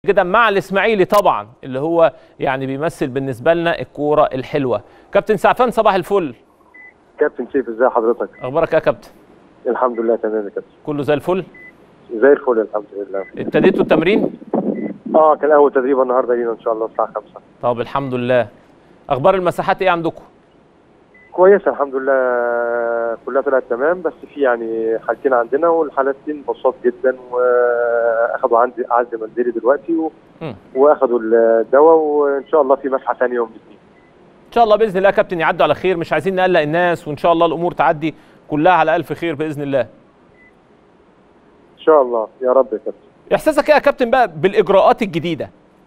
كده مع الاسماعيلي طبعا اللي هو يعني بيمثل بالنسبه لنا الكوره الحلوه كابتن سعفان صباح الفل كابتن سيف ازي حضرتك اخبارك ايه يا كابتن الحمد لله تمام يا كابتن كله زي الفل زي الفل الحمد لله ابتديتوا التمرين اه كان اول تدريب النهارده لينا ان شاء الله الساعه 5 طب الحمد لله اخبار المساحات ايه عندكم كويسه الحمد لله كلها طلعت تمام بس في يعني حالتين عندنا والحالتين بساط جدا واخدوا عندي عزل منزلي دلوقتي و... مم. واخدوا الدواء وان شاء الله في مسحه ثانيه يوم الاثنين ان شاء الله باذن الله يا كابتن يعدوا على خير مش عايزين نقلق الناس وان شاء الله الامور تعدي كلها على الف خير باذن الله ان شاء الله يا رب يا كابتن احساسك ايه يا كابتن بقى بالاجراءات الجديده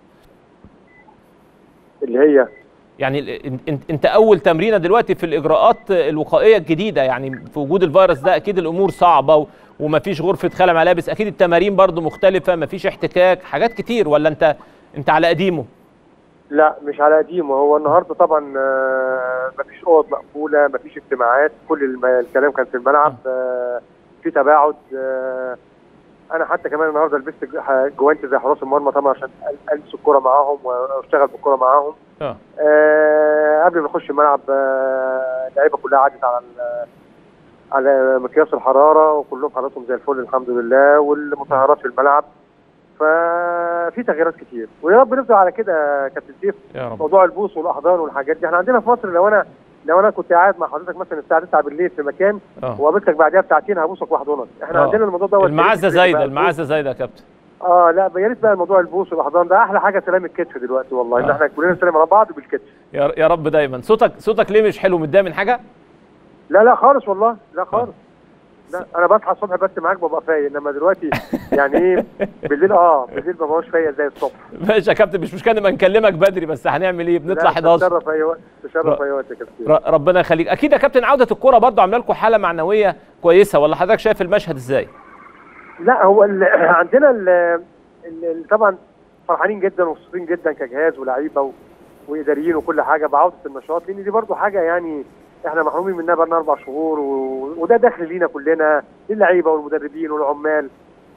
اللي هي يعني ال- إن- إن- انت اول تمرينه دلوقتي في الاجراءات الوقائيه الجديده يعني في وجود الفيروس ده اكيد الامور صعبه و- ومفيش غرفه خلع ملابس اكيد التمارين برضو مختلفه مفيش احتكاك حاجات كتير ولا انت انت على قديمه لا مش على قديمه هو النهارده طبعا آه، مفيش اوض مقفوله مفيش اجتماعات كل الم- الكلام كان في الملعب آه، في تباعد آه، انا حتى كمان النهارده لبست ج- ح- جوانتي زي حراس المرمى طبعا عشان أل- البس الكوره معاهم واشتغل بالكوره معاهم اه آه، قبل ما نخش الملعب آه، اللعيبه كلها عدت على ال- على مقياس الحراره وكلهم حالتهم زي الفل الحمد لله والمطهرات في الملعب ففي تغييرات كتير ويا رب نفضل على كده يا كابتن سيف يا رب موضوع البوص والاحضان والحاجات دي احنا عندنا في مصر لو انا لو انا كنت قاعد مع حضرتك مثلا الساعه 9 بالليل في مكان اه وقابلتك بعدها بساعتين هبوسك واحضنك احنا آه. عندنا الموضوع دوت المعزه يا ريت زايده بقى المعزه زايده يا كابتن اه لا يا ريت بقى الموضوع البوص والاحضان ده احلى حاجه سلام الكتف دلوقتي والله ان آه. احنا كلنا نسلم على بعض بالكتف يا يا رب دايما صوتك صوتك ليه مش حلو متضايق من حاجه لا لا خالص والله لا خالص لا انا بصحى الصبح بس معاك ببقى فايق انما دلوقتي يعني ايه بالليل اه بالليل ما بقاش فايق زي الصبح ماشي يا كابتن مش مشكله نبقى نكلمك بدري بس هنعمل ايه بنطلع لا، 11 تشرف اي وقت تشرف ر- اي وقت يا كابتن ر- ربنا يخليك اكيد يا كابتن عوده الكوره برضو عامله لكم حاله معنويه كويسه ولا حضرتك شايف المشهد ازاي لا هو ال عندنا ال ال طبعا فرحانين جدا ومبسوطين جدا كجهاز ولاعيبه و- واداريين وكل حاجه بعوده النشاط لان دي برضو حاجه يعني احنا محرومين منها بقالنا اربع شهور و... وده دخل لينا كلنا للعيبه والمدربين والعمال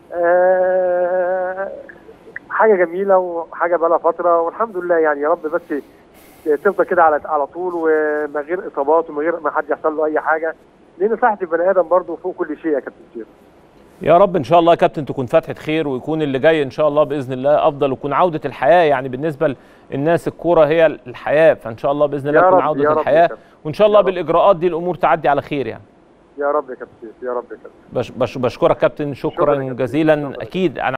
آه... حاجه جميله وحاجه بقالها فتره والحمد لله يعني يا رب بس تفضل كده على على طول ومن غير اصابات ومن غير ما حد يحصل له اي حاجه لان صحه البني ادم برضو فوق كل شيء يا كابتن سيف يا رب ان شاء الله يا كابتن تكون فتحه خير ويكون اللي جاي ان شاء الله باذن الله افضل ويكون عوده الحياه يعني بالنسبه للناس الكوره هي الحياه فان شاء الله باذن الله يا تكون رب، يا عوده رب يا الحياه كابتن. وان شاء الله يا رب. بالاجراءات دي الامور تعدي على خير يعني يا رب يا كابتن سيف يا رب يا كابتن بش بش بشكرك كابتن شكراً شكرا يا كابتن. جزيلا شكراً. اكيد انا